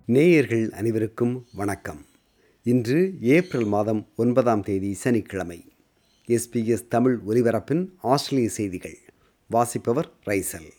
நேயர்கள் அனைவருக்கும் வணக்கம் இன்று ஏப்ரல் மாதம் ஒன்பதாம் தேதி சனிக்கிழமை எஸ்பிஎஸ் தமிழ் ஒலிபரப்பின் ஆஸ்திரேலிய செய்திகள் வாசிப்பவர் ரைசல்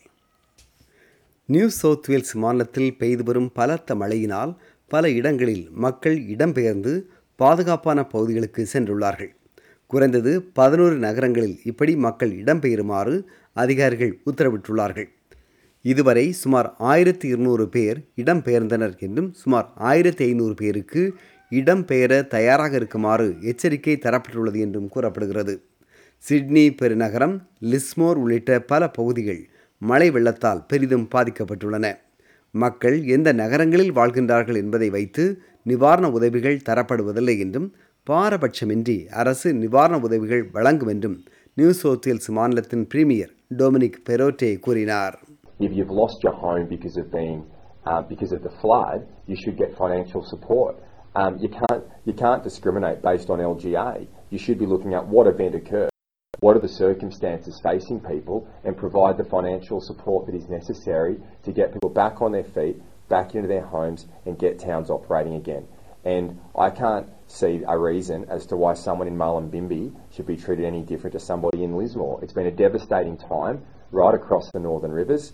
நியூ சவுத் வேல்ஸ் மாநிலத்தில் பெய்து வரும் பலத்த மழையினால் பல இடங்களில் மக்கள் இடம்பெயர்ந்து பாதுகாப்பான பகுதிகளுக்கு சென்றுள்ளார்கள் குறைந்தது பதினோரு நகரங்களில் இப்படி மக்கள் இடம்பெயருமாறு அதிகாரிகள் உத்தரவிட்டுள்ளார்கள் இதுவரை சுமார் ஆயிரத்தி இருநூறு பேர் இடம்பெயர்ந்தனர் என்றும் சுமார் ஆயிரத்தி ஐநூறு பேருக்கு இடம்பெயர தயாராக இருக்குமாறு எச்சரிக்கை தரப்பட்டுள்ளது என்றும் கூறப்படுகிறது சிட்னி பெருநகரம் லிஸ்மோர் உள்ளிட்ட பல பகுதிகள் மழை வெள்ளத்தால் பெரிதும் பாதிக்கப்பட்டுள்ளன மக்கள் எந்த நகரங்களில் வாழ்கின்றார்கள் என்பதை வைத்து நிவாரண உதவிகள் தரப்படுவதில்லை என்றும் பாரபட்சமின்றி அரசு நிவாரண உதவிகள் வழங்கும் என்றும் நியூ சவுத் வேல்ஸ் மாநிலத்தின் பிரீமியர் டொமினிக் பெரோட்டே கூறினார் If you've lost your home because of being uh, because of the flood, you should get financial support. Um, you can't you can't discriminate based on LGA. You should be looking at what event occurred, what are the circumstances facing people, and provide the financial support that is necessary to get people back on their feet, back into their homes, and get towns operating again. And I can't see a reason as to why someone in Mullumbimby should be treated any different to somebody in Lismore. It's been a devastating time right across the Northern Rivers.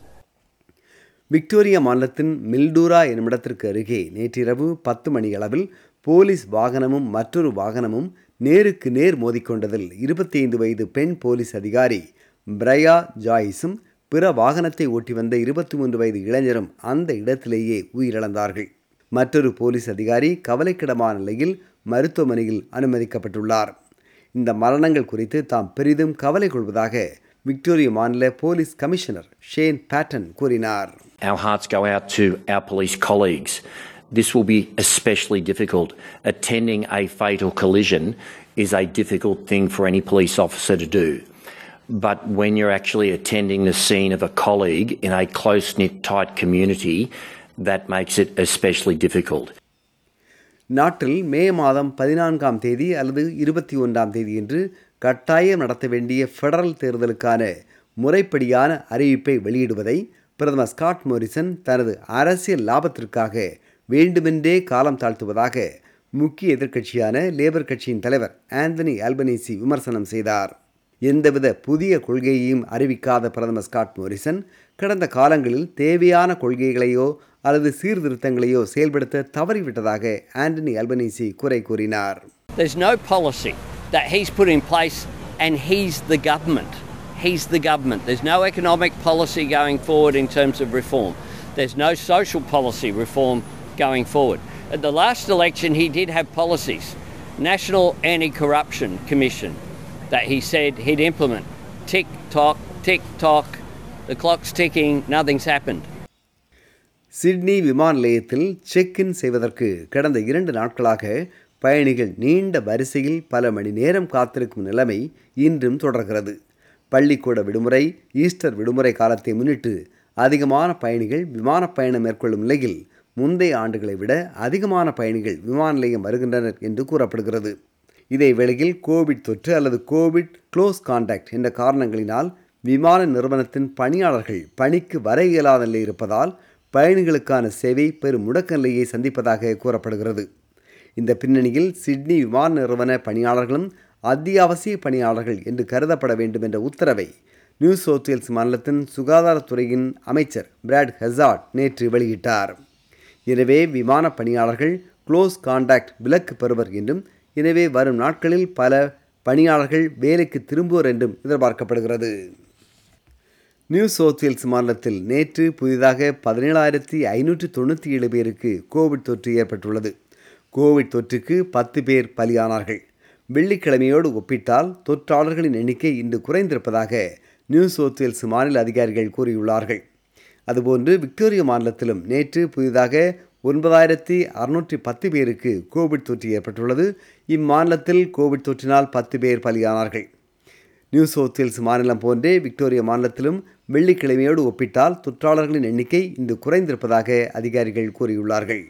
Victoria மாநிலத்தின் Mildura என்னுமிடத்திற்கு அருகே நேற்றிரவு பத்து மணியளவில் police வாகனமும் மற்றொரு வாகனமும் நேருக்கு நேர் மோதிக்கொண்டதில் இருபத்தி ஐந்து வயது பெண் போலீஸ் அதிகாரி பிரயா ஜாய்ஸும் பிற வாகனத்தை ஓட்டி வந்த இருபத்தி மூன்று வயது இளைஞரும் அந்த இடத்திலேயே உயிரிழந்தார்கள் மற்றொரு போலீஸ் அதிகாரி கவலைக்கிடமான நிலையில் மருத்துவமனையில் அனுமதிக்கப்பட்டுள்ளார் இந்த மரணங்கள் குறித்து தாம் பெரிதும் கவலை கொள்வதாக விக்டோரியா மாநில போலீஸ் கமிஷனர் ஷேன் பேட்டன் கூறினார் Our hearts go out to our police colleagues. This will be especially difficult. Attending a fatal collision is a difficult thing for any police officer to do. But when you're actually attending the scene of a colleague in a close knit, tight community, that makes it especially difficult. நாட்டில் மே மாதம் பதினான்காம் தேதி அல்லது இருபத்தி ஒன்றாம் தேதி என்று கட்டாயம் நடத்த வேண்டிய ஃபெடரல் தேர்தலுக்கான முறைப்படியான அறிவிப்பை வெளியிடுவதை பிரதமர் ஸ்காட் மோரிசன் தனது அரசியல் லாபத்திற்காக வேண்டுமென்றே காலம் தாழ்த்துவதாக முக்கிய எதிர்க்கட்சியான லேபர் கட்சியின் தலைவர் ஆந்தனி ஆல்பனீசி விமர்சனம் செய்தார் எந்தவித புதிய கொள்கையையும் அறிவிக்காத பிரதமர் ஸ்காட் மோரிசன் கடந்த காலங்களில் தேவையான கொள்கைகளையோ அல்லது சீர்திருத்தங்களையோ செயல்படுத்த தவறிவிட்டதாக ஆண்டனி அல்பனீசி குறை கூறினார் There's no policy that he's put in place, and he's the government. He's the government. There's no economic policy going forward in terms of reform. There's no social policy reform going forward. At the last election, he did have policies. National Anti Corruption Commission that he said he'd implement. Tick tock, tick tock, the clock's ticking, nothing's happened. Sydney விமான நிலையத்தில் check in செய்வதற்கு கடந்த இரண்டு நாட்களாக பயணிகள் நீண்ட வரிசையில் பல மணி நேரம் காத்திருக்கும் நிலைமை இன்றும் தொடர்கிறது பள்ளிக்கூட விடுமுறை ஈஸ்டர் விடுமுறை காலத்தை முன்னிட்டு அதிகமான பயணிகள் விமான பயணம் மேற்கொள்ளும் நிலையில் முந்தைய ஆண்டுகளை விட அதிகமான பயணிகள் விமான நிலையம் வருகின்றனர் என்று கூறப்படுகிறது இதே வேளையில் கோவிட் தொற்று அல்லது கோவிட் க்ளோஸ் கான்டாக்ட் என்ற காரணங்களினால் விமான நிறுவனத்தின் பணியாளர்கள் பணிக்கு வர இயலாத நிலை இருப்பதால் பயணிகளுக்கான சேவை பெரும் முடக்க நிலையை சந்திப்பதாக கூறப்படுகிறது இந்த பின்னணியில் சிட்னி விமான நிறுவன பணியாளர்களும் அத்தியாவசிய பணியாளர்கள் என்று கருதப்பட வேண்டும் என்ற உத்தரவை நியூ சவுத் வேல்ஸ் மாநிலத்தின் சுகாதாரத்துறையின் அமைச்சர் பிராட் ஹெசார்ட் நேற்று வெளியிட்டார் எனவே விமான பணியாளர்கள் க்ளோஸ் கான்டாக்ட் விலக்கு பெறுவர் என்றும் எனவே வரும் நாட்களில் பல பணியாளர்கள் வேலைக்கு திரும்புவர் என்றும் எதிர்பார்க்கப்படுகிறது நியூ சவுத் வேல்ஸ் மாநிலத்தில் நேற்று புதிதாக பதினேழாயிரத்தி ஐநூற்றி தொண்ணூற்றி ஏழு பேருக்கு கோவிட் தொற்று ஏற்பட்டுள்ளது கோவிட் தொற்றுக்கு பத்து பேர் பலியானார்கள் வெள்ளிக்கிழமையோடு ஒப்பிட்டால் தொற்றாளர்களின் எண்ணிக்கை இன்று குறைந்திருப்பதாக நியூ சவுத் வேல்ஸ் மாநில அதிகாரிகள் கூறியுள்ளார்கள் அதுபோன்று விக்டோரியா மாநிலத்திலும் நேற்று புதிதாக ஒன்பதாயிரத்தி அறுநூற்றி பத்து பேருக்கு கோவிட் தொற்று ஏற்பட்டுள்ளது இம்மாநிலத்தில் கோவிட் தொற்றினால் பத்து பேர் பலியானார்கள் நியூ சவுத் வேல்ஸ் மாநிலம் போன்றே விக்டோரியா மாநிலத்திலும் வெள்ளிக்கிழமையோடு ஒப்பிட்டால் தொற்றாளர்களின் எண்ணிக்கை இன்று குறைந்திருப்பதாக அதிகாரிகள் கூறியுள்ளார்கள்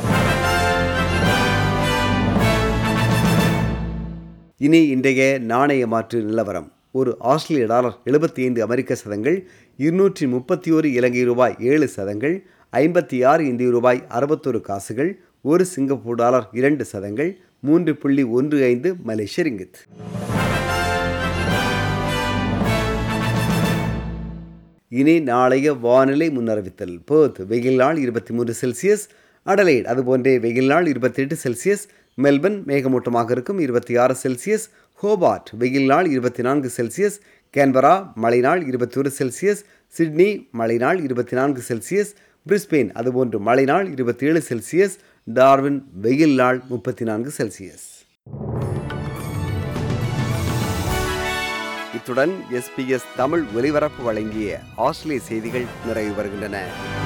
இனி இன்றைய நாணய மாற்று நிலவரம் ஒரு ஆஸ்திரேலிய டாலர் எழுபத்தி ஐந்து அமெரிக்க சதங்கள் இருநூற்றி முப்பத்தி ஒரு இலங்கை ரூபாய் ஏழு சதங்கள் ஐம்பத்தி ஆறு இந்திய ரூபாய் அறுபத்தொரு காசுகள் ஒரு சிங்கப்பூர் டாலர் இரண்டு சதங்கள் மூன்று புள்ளி ஒன்று ஐந்து மலேசிய ரிங்கித் இனி நாளைய வானிலை முன்னறிவித்தல் பேர்த் வெயில் நாள் இருபத்தி மூன்று செல்சியஸ் அடலைட் அதுபோன்றே வெயில் நாள் இருபத்தி எட்டு செல்சியஸ் மெல்பர்ன் மேகமூட்டமாக இருக்கும் இருபத்தி ஆறு செல்சியஸ் ஹோபார்ட் வெயில் நாள் இருபத்தி நான்கு செல்சியஸ் கேன்பரா மழை நாள் இருபத்தி ஒரு செல்சியஸ் சிட்னி மழை நாள் இருபத்தி நான்கு செல்சியஸ் பிரிஸ்பெயின் அதுபோன்று மழை நாள் இருபத்தி ஏழு செல்சியஸ் டார்வின் வெயில் நாள் முப்பத்தி நான்கு செல்சியஸ் இத்துடன் எஸ்பிஎஸ் தமிழ் ஒலிபரப்பு வழங்கிய ஆஸ்திரேலிய செய்திகள் நிறைவு வருகின்றன